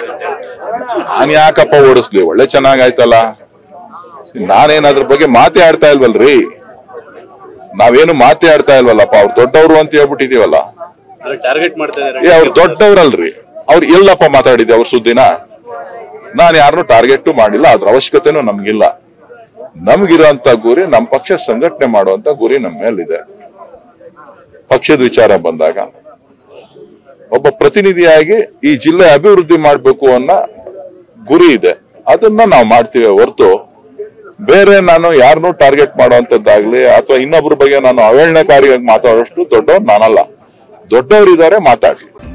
ನಾನ್ ಯಾಕಪ್ಪ ಓಡಿಸ್ಲಿ ಒಳ್ಳೆ ಚೆನ್ನಾಗಾಯ್ತಲ್ಲ ನಾನೇನ್ ಅದ್ರ ಬಗ್ಗೆ ಮಾತೇ ಆಡ್ತಾ ಇಲ್ವಲ್ರಿ ನಾವೇನು ಮಾತೇ ಆಡ್ತಾ ಇಲ್ವಲ್ಲಪ್ಪ ಅವ್ರು ದೊಡ್ಡವರು ಅಂತ ಹೇಳ್ಬಿಟ್ಟಿದೀವಲ್ಲ ಟಾರ್ಗೆಟ್ ಮಾಡ್ತಾ ಏ ಅವ್ರು ಇದಾರೆ ದೊಡ್ಡವ್ರಲ್ರಿ ಅವ್ರು ಎಲ್ಲಪ್ಪ ಮಾತಾಡಿದೆ ಅವ್ರ ಸುದ್ದಿನ ನಾನು ಯಾರನ್ನು ಟಾರ್ಗೆಟ್ ಮಾಡಿಲ್ಲ ಅದ್ರ ಅವಶ್ಯಕತೆನೂ ನಮ್ಗಿಲ್ಲ ನಮ್ಗಿರೋಂತ ಗುರಿ ನಮ್ಮ ಪಕ್ಷ ಸಂಘಟನೆ ಮಾಡುವಂತ ಗುರಿ ನಮ್ಮ ಮೇಲಿದೆ ಪಕ್ಷದ ವಿಚಾರ ಬಂದಾಗ ಒಬ್ಬ ಪ್ರತಿನಿಧಿಯಾಗಿ ಈ ಜಿಲ್ಲೆ ಅಭಿವೃದ್ಧಿ ಮಾಡಬೇಕು ಅನ್ನೋ ಗುರಿ ಇದೆ ಅದನ್ನ ನಾವು ಮಾಡ್ತೀವಿ ಹೊರತು ಬೇರೆ ನಾನು ಯಾರನ್ನೂ ಟಾರ್ಗೆಟ್ ಮಾಡುವಂತದ್ದಾಗ್ಲಿ ಅಥವಾ ಇನ್ನೊಬ್ಬರ ಬಗ್ಗೆ ನಾನು ಅವಹೇಳನಕಾರಿಯಾಗಿ ಮಾತಾಡೋಷ್ಟು ದೊಡ್ಡವ್ರು ನಾನಲ್ಲ ದೊಡ್ಡವರಿದ್ದಾರೆ ಮಾತಾಡ್ಲಿ